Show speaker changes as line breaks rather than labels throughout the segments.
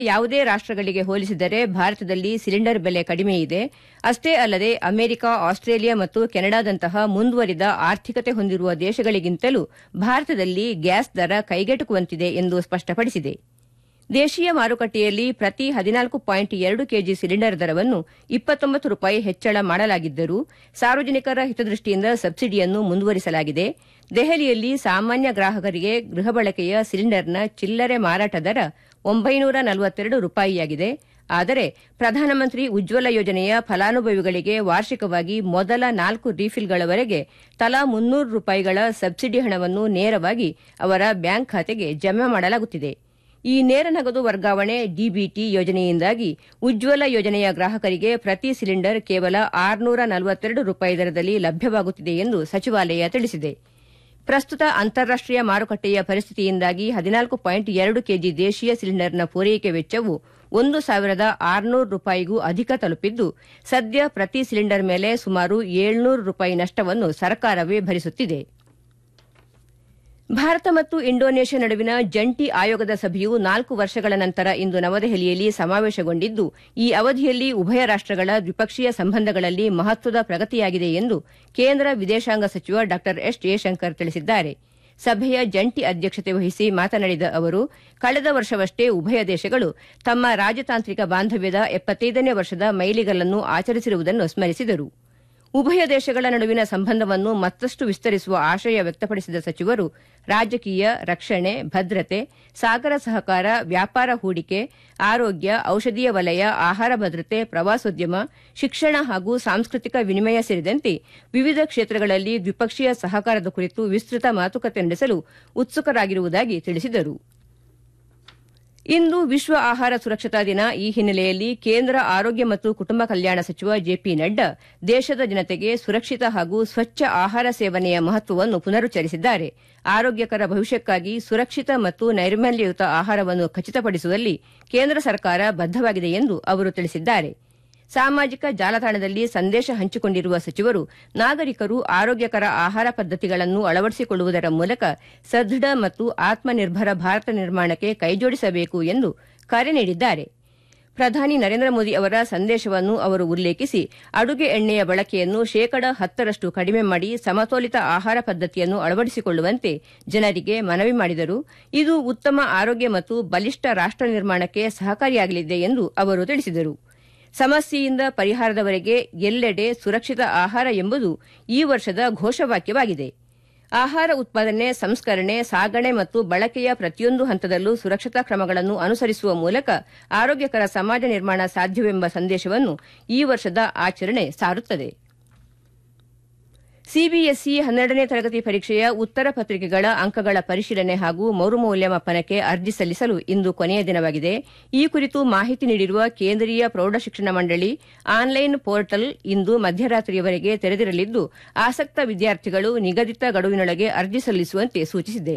ಯಾವುದೇ ರಾಷ್ಟಗಳಿಗೆ ಹೋಲಿಸಿದರೆ ಭಾರತದಲ್ಲಿ ಸಿಲಿಂಡರ್ ಬೆಲೆ ಕಡಿಮೆ ಇದೆ ಅಷ್ಟೇ ಅಲ್ಲದೆ ಅಮೆರಿಕ ಆಸ್ಟ್ರೇಲಿಯಾ ಮತ್ತು ಕೆನಡಾದಂತಹ ಮುಂದುವರಿದ ಆರ್ಥಿಕತೆ ಹೊಂದಿರುವ ದೇಶಗಳಿಗಿಂತಲೂ ಭಾರತದಲ್ಲಿ ಗ್ಯಾಸ್ ದರ ಕೈಗೆಟುಕುವಂತಿದೆ ಎಂದು ಸ್ಪಷ್ಟಪಡಿಸಿದೆ ದೇಶೀಯ ಮಾರುಕಟ್ಟೆಯಲ್ಲಿ ಪ್ರತಿ ಹದಿನಾಲ್ಕು ಪಾಯಿಂಟ್ ಎರಡು ಕೆಜಿ ಸಿಲಿಂಡರ್ ದರವನ್ನು ಇಪ್ಪತ್ತೊಂಬತ್ತು ರೂಪಾಯಿ ಹೆಚ್ಚಳ ಮಾಡಲಾಗಿದ್ದರೂ ಸಾರ್ವಜನಿಕರ ಹಿತದೃಷ್ಟಿಯಿಂದ ಸಬ್ಸಿಡಿಯನ್ನು ಮುಂದುವರಿಸಲಾಗಿದೆ ದೆಹಲಿಯಲ್ಲಿ ಸಾಮಾನ್ಯ ಗ್ರಾಹಕರಿಗೆ ಗೃಹ ಬಳಕೆಯ ಸಿಲಿಂಡರ್ನ ಚಿಲ್ಲರೆ ಮಾರಾಟ ದರ ಒಂಬೈನೂರ ನಲವತ್ತೆರಡು ರೂಪಾಯಿಯಾಗಿದೆ ಆದರೆ ಪ್ರಧಾನಮಂತ್ರಿ ಉಜ್ವಲ ಯೋಜನೆಯ ಫಲಾನುಭವಿಗಳಿಗೆ ವಾರ್ಷಿಕವಾಗಿ ಮೊದಲ ನಾಲ್ಕು ರೀಫಿಲ್ಗಳವರೆಗೆ ತಲಾ ಮುನ್ನೂರು ರೂಪಾಯಿಗಳ ಸಬ್ಸಿಡಿ ಹಣವನ್ನು ನೇರವಾಗಿ ಅವರ ಬ್ಯಾಂಕ್ ಖಾತೆಗೆ ಜಮೆ ಮಾಡಲಾಗುತ್ತಿದೆ ಈ ನೇರ ನಗದು ವರ್ಗಾವಣೆ ಡಿಬಿಟಿ ಯೋಜನೆಯಿಂದಾಗಿ ಉಜ್ವಲ ಯೋಜನೆಯ ಗ್ರಾಹಕರಿಗೆ ಪ್ರತಿ ಸಿಲಿಂಡರ್ ಕೇವಲ ಆರುನೂರ ನಲವತ್ತೆರಡು ರೂಪಾಯಿ ದರದಲ್ಲಿ ಲಭ್ಯವಾಗುತ್ತಿದೆ ಎಂದು ಸಚಿವಾಲಯ ತಿಳಿಸಿದೆ ಪ್ರಸ್ತುತ ಅಂತಾರಾಷ್ಟೀಯ ಮಾರುಕಟ್ಟೆಯ ಪರಿಸ್ಥಿತಿಯಿಂದಾಗಿ ಹದಿನಾಲ್ಕು ಪಾಯಿಂಟ್ ಎರಡು ಕೆಜಿ ದೇಶೀಯ ಸಿಲಿಂಡರ್ನ ಪೂರೈಕೆ ವೆಚ್ಚವು ಒಂದು ಸಾವಿರದ ಆರುನೂರು ರೂಪಾಯಿಗೂ ಅಧಿಕ ತಲುಪಿದ್ದು ಸದ್ಯ ಪ್ರತಿ ಸಿಲಿಂಡರ್ ಮೇಲೆ ಸುಮಾರು ಏಳ್ನೂರು ರೂಪಾಯಿ ನಷ್ಟವನ್ನು ಸರ್ಕಾರವೇ ಭರಿಸುತ್ತಿದೆ ಭಾರತ ಮತ್ತು ಇಂಡೋನೇಷ್ಯಾ ನಡುವಿನ ಜಂಟಿ ಆಯೋಗದ ಸಭೆಯು ನಾಲ್ಕು ವರ್ಷಗಳ ನಂತರ ಇಂದು ನವದೆಹಲಿಯಲ್ಲಿ ಸಮಾವೇಶಗೊಂಡಿದ್ದು ಈ ಅವಧಿಯಲ್ಲಿ ಉಭಯ ರಾಷ್ಟಗಳ ದ್ವಿಪಕ್ಷೀಯ ಸಂಬಂಧಗಳಲ್ಲಿ ಮಹತ್ವದ ಪ್ರಗತಿಯಾಗಿದೆ ಎಂದು ಕೇಂದ್ರ ವಿದೇಶಾಂಗ ಸಚಿವ ಡಾ ಎಸ್ ಜಯಶಂಕರ್ ತಿಳಿಸಿದ್ದಾರೆ ಸಭೆಯ ಜಂಟಿ ಅಧ್ಯಕ್ಷತೆ ವಹಿಸಿ ಮಾತನಾಡಿದ ಅವರು ಕಳೆದ ವರ್ಷವಷ್ಟೇ ಉಭಯ ದೇಶಗಳು ತಮ್ಮ ರಾಜತಾಂತ್ರಿಕ ಬಾಂಧವ್ಯದ ಎಪ್ಪತ್ತೈದನೇ ವರ್ಷದ ಮೈಲಿಗಲ್ಲನ್ನು ಆಚರಿಸಿರುವುದನ್ನು ಸ್ಮರಿಸಿದರು ಉಭಯ ದೇಶಗಳ ನಡುವಿನ ಸಂಬಂಧವನ್ನು ಮತ್ತಷ್ಟು ವಿಸ್ತರಿಸುವ ಆಶಯ ವ್ಯಕ್ತಪಡಿಸಿದ ಸಚಿವರು ರಾಜಕೀಯ ರಕ್ಷಣೆ ಭದ್ರತೆ ಸಾಗರ ಸಹಕಾರ ವ್ಯಾಪಾರ ಹೂಡಿಕೆ ಆರೋಗ್ಯ ಔಷಧೀಯ ವಲಯ ಆಹಾರ ಭದ್ರತೆ ಪ್ರವಾಸೋದ್ಯಮ ಶಿಕ್ಷಣ ಹಾಗೂ ಸಾಂಸ್ಕೃತಿಕ ವಿನಿಮಯ ಸೇರಿದಂತೆ ವಿವಿಧ ಕ್ಷೇತ್ರಗಳಲ್ಲಿ ದ್ವಿಪಕ್ಷೀಯ ಸಹಕಾರದ ಕುರಿತು ವಿಸ್ತೃತ ಮಾತುಕತೆ ನಡೆಸಲು ಉತ್ಸುಕರಾಗಿರುವುದಾಗಿ ತಿಳಿಸಿದರು ಇಂದು ವಿಶ್ವ ಆಹಾರ ಸುರಕ್ಷತಾ ದಿನ ಈ ಹಿನ್ನೆಲೆಯಲ್ಲಿ ಕೇಂದ್ರ ಆರೋಗ್ಯ ಮತ್ತು ಕುಟುಂಬ ಕಲ್ಯಾಣ ಸಚಿವ ಜೆಪಿ ನಡ್ಡಾ ದೇಶದ ಜನತೆಗೆ ಸುರಕ್ಷಿತ ಹಾಗೂ ಸ್ವಚ್ಛ ಆಹಾರ ಸೇವನೆಯ ಮಹತ್ವವನ್ನು ಪುನರುಚ್ಚರಿಸಿದ್ದಾರೆ ಆರೋಗ್ಯಕರ ಭವಿಷ್ಯಕ್ಕಾಗಿ ಸುರಕ್ಷಿತ ಮತ್ತು ನೈರ್ಮಲ್ಯಯುತ ಆಹಾರವನ್ನು ಖಚಿತಪಡಿಸುವಲ್ಲಿ ಕೇಂದ್ರ ಸರ್ಕಾರ ಬದ್ದವಾಗಿದೆ ಎಂದು ಅವರು ತಿಳಿಸಿದ್ದಾರೆ ಸಾಮಾಜಿಕ ಜಾಲತಾಣದಲ್ಲಿ ಸಂದೇಶ ಹಂಚಿಕೊಂಡಿರುವ ಸಚಿವರು ನಾಗರಿಕರು ಆರೋಗ್ಯಕರ ಆಹಾರ ಪದ್ದತಿಗಳನ್ನು ಅಳವಡಿಸಿಕೊಳ್ಳುವುದರ ಮೂಲಕ ಸದೃಢ ಮತ್ತು ಆತ್ಮನಿರ್ಭರ ಭಾರತ ನಿರ್ಮಾಣಕ್ಕೆ ಕೈಜೋಡಿಸಬೇಕು ಎಂದು ಕರೆ ನೀಡಿದ್ದಾರೆ ಪ್ರಧಾನಿ ನರೇಂದ್ರ ಮೋದಿ ಅವರ ಸಂದೇಶವನ್ನು ಅವರು ಉಲ್ಲೇಖಿಸಿ ಅಡುಗೆ ಎಣ್ಣೆಯ ಬಳಕೆಯನ್ನು ಶೇಕಡ ಹತ್ತರಷ್ಟು ಕಡಿಮೆ ಮಾಡಿ ಸಮತೋಲಿತ ಆಹಾರ ಪದ್ದತಿಯನ್ನು ಅಳವಡಿಸಿಕೊಳ್ಳುವಂತೆ ಜನರಿಗೆ ಮನವಿ ಮಾಡಿದರು ಇದು ಉತ್ತಮ ಆರೋಗ್ಯ ಮತ್ತು ಬಲಿಷ್ಠ ರಾಷ್ಟ ನಿರ್ಮಾಣಕ್ಕೆ ಸಹಕಾರಿಯಾಗಲಿದೆ ಎಂದು ಅವರು ತಿಳಿಸಿದರು ಸಮಸ್ಯೆಯಿಂದ ಪರಿಹಾರದವರೆಗೆ ಎಲ್ಲೆಡೆ ಸುರಕ್ಷಿತ ಆಹಾರ ಎಂಬುದು ಈ ವರ್ಷದ ಘೋಷವಾಕ್ಯವಾಗಿದೆ ಆಹಾರ ಉತ್ಪಾದನೆ ಸಂಸ್ಕರಣೆ ಸಾಗಣೆ ಮತ್ತು ಬಳಕೆಯ ಪ್ರತಿಯೊಂದು ಹಂತದಲ್ಲೂ ಸುರಕ್ಷತಾ ಕ್ರಮಗಳನ್ನು ಅನುಸರಿಸುವ ಮೂಲಕ ಆರೋಗ್ಯಕರ ಸಮಾಜ ನಿರ್ಮಾಣ ಸಾಧ್ಯವೆಂಬ ಸಂದೇಶವನ್ನು ಈ ವರ್ಷದ ಆಚರಣೆ ಸಾರುತ್ತದೆ ಸಿಬಿಎಸ್ಇ ಹನ್ನೆರಡನೇ ತರಗತಿ ಪರೀಕ್ಷೆಯ ಉತ್ತರ ಪತ್ರಿಕೆಗಳ ಅಂಕಗಳ ಪರಿಶೀಲನೆ ಹಾಗೂ ಮರುಮೌಲ್ಯಮಾಪನಕ್ಕೆ ಅರ್ಜಿ ಸಲ್ಲಿಸಲು ಇಂದು ಕೊನೆಯ ದಿನವಾಗಿದೆ ಈ ಕುರಿತು ಮಾಹಿತಿ ನೀಡಿರುವ ಕೇಂದ್ರೀಯ ಪ್ರೌಢಶಿಕ್ಷಣ ಮಂಡಳಿ ಆನ್ಲೈನ್ ಪೋರ್ಟಲ್ ಇಂದು ಮಧ್ಯರಾತ್ರಿಯವರೆಗೆ ತೆರೆದಿರಲಿದ್ದು ಆಸಕ್ತ ವಿದ್ಯಾರ್ಥಿಗಳು ನಿಗದಿತ ಗಡುವಿನೊಳಗೆ ಅರ್ಜಿ ಸಲ್ಲಿಸುವಂತೆ ಸೂಚಿಸಿದೆ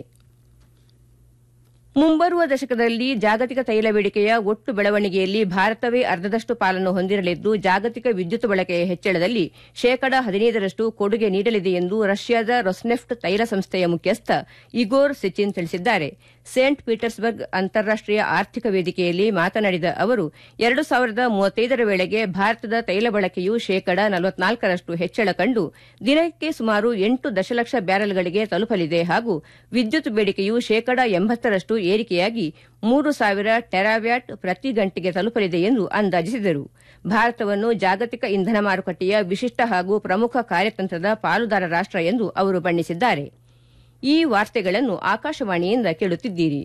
ಮುಂಬರುವ ದಶಕದಲ್ಲಿ ಜಾಗತಿಕ ತೈಲ ಬೇಡಿಕೆಯ ಒಟ್ಟು ಬೆಳವಣಿಗೆಯಲ್ಲಿ ಭಾರತವೇ ಅರ್ಧದಷ್ಟು ಪಾಲನ್ನು ಹೊಂದಿರಲಿದ್ದು ಜಾಗತಿಕ ವಿದ್ಯುತ್ ಬಳಕೆಯ ಹೆಚ್ಚಳದಲ್ಲಿ ಶೇಕಡ ಹದಿನೈದರಷ್ಟು ಕೊಡುಗೆ ನೀಡಲಿದೆ ಎಂದು ರಷ್ಯಾದ ರೊಸ್ನೆಫ್ಟ್ ತೈಲ ಸಂಸ್ಥೆಯ ಮುಖ್ಯಸ್ಥ ಇಗೋರ್ ಸೆಚಿನ್ ತಿಳಿಸಿದ್ದಾರೆ ಸೇಂಟ್ ಪೀಟರ್ಸ್ಬರ್ಗ್ ಅಂತಾರಾಷ್ಟೀಯ ಆರ್ಥಿಕ ವೇದಿಕೆಯಲ್ಲಿ ಮಾತನಾಡಿದ ಅವರು ಎರಡು ಸಾವಿರದ ಮೂವತ್ತೈದರ ವೇಳೆಗೆ ಭಾರತದ ತೈಲ ಬಳಕೆಯು ಶೇಕಡ ನಲವತ್ನಾಲ್ಕರಷ್ಟು ಹೆಚ್ಚಳ ಕಂಡು ದಿನಕ್ಕೆ ಸುಮಾರು ಎಂಟು ದಶಲಕ್ಷ ಬ್ಯಾರೆಲ್ಗಳಿಗೆ ತಲುಪಲಿದೆ ಹಾಗೂ ವಿದ್ಯುತ್ ಬೇಡಿಕೆಯು ಶೇಕಡ ಎಂಬತ್ತರಷ್ಟು ಏರಿಕೆಯಾಗಿ ಮೂರು ಸಾವಿರ ಟೆರಾವ್ಯಾಟ್ ಪ್ರತಿ ಗಂಟೆಗೆ ತಲುಪಲಿದೆ ಎಂದು ಅಂದಾಜಿಸಿದರು ಭಾರತವನ್ನು ಜಾಗತಿಕ ಇಂಧನ ಮಾರುಕಟ್ಟೆಯ ವಿಶಿಷ್ಟ ಹಾಗೂ ಪ್ರಮುಖ ಕಾರ್ಯತಂತ್ರದ ಪಾಲುದಾರ ರಾಷ್ಟ ಎಂದು ಅವರು ಬಣ್ಣಿಸಿದ್ದಾರೆ ಈ ವಾರ್ತೆಗಳನ್ನು ಆಕಾಶವಾಣಿಯಿಂದ ಕೇಳುತ್ತಿದ್ದೀರಿ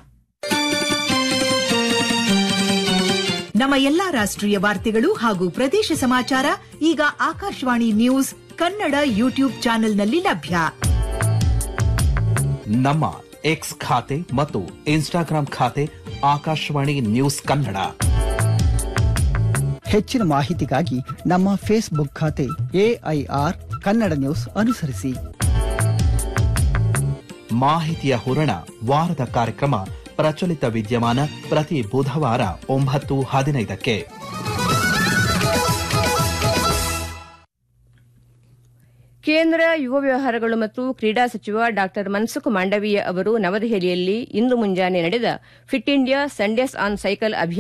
ನಮ್ಮ ಎಲ್ಲಾ ರಾಷ್ಟ್ರೀಯ ವಾರ್ತೆಗಳು ಹಾಗೂ ಪ್ರದೇಶ ಸಮಾಚಾರ ಈಗ ಆಕಾಶವಾಣಿ ನ್ಯೂಸ್ ಕನ್ನಡ ಯೂಟ್ಯೂಬ್ ಚಾನೆಲ್ನಲ್ಲಿ ಲಭ್ಯ
ನಮ್ಮ ಎಕ್ಸ್ ಖಾತೆ ಮತ್ತು ಇನ್ಸ್ಟಾಗ್ರಾಂ ಖಾತೆ ಆಕಾಶವಾಣಿ ನ್ಯೂಸ್ ಕನ್ನಡ
ಹೆಚ್ಚಿನ ಮಾಹಿತಿಗಾಗಿ ನಮ್ಮ ಫೇಸ್ಬುಕ್ ಖಾತೆ ಎಐಆರ್ ಕನ್ನಡ ನ್ಯೂಸ್ ಅನುಸರಿಸಿ
ಮಾಹಿತಿಯ ಹೂರಣ ವಾರದ ಕಾರ್ಯಕ್ರಮ ಪ್ರಚಲಿತ ವಿದ್ಯಮಾನ ಪ್ರತಿ ಬುಧವಾರ ಒಂಬತ್ತು ಹದಿನೈದಕ್ಕೆ
ಕೇಂದ್ರ ಕೇಂದ್ರ ಯುವ ವ್ಯವಹಾರಗಳು ಮತ್ತು ಕ್ರೀಡಾ ಸಚಿವ ಡಾ ಮನ್ಸುಖ್ ಮಾಂಡವೀಯ ಅವರು ನವದೆಹಲಿಯಲ್ಲಿ ಇಂದು ಮುಂಜಾನೆ ನಡೆದ fit India Sundays on cycle ಅಭಿಯಾನ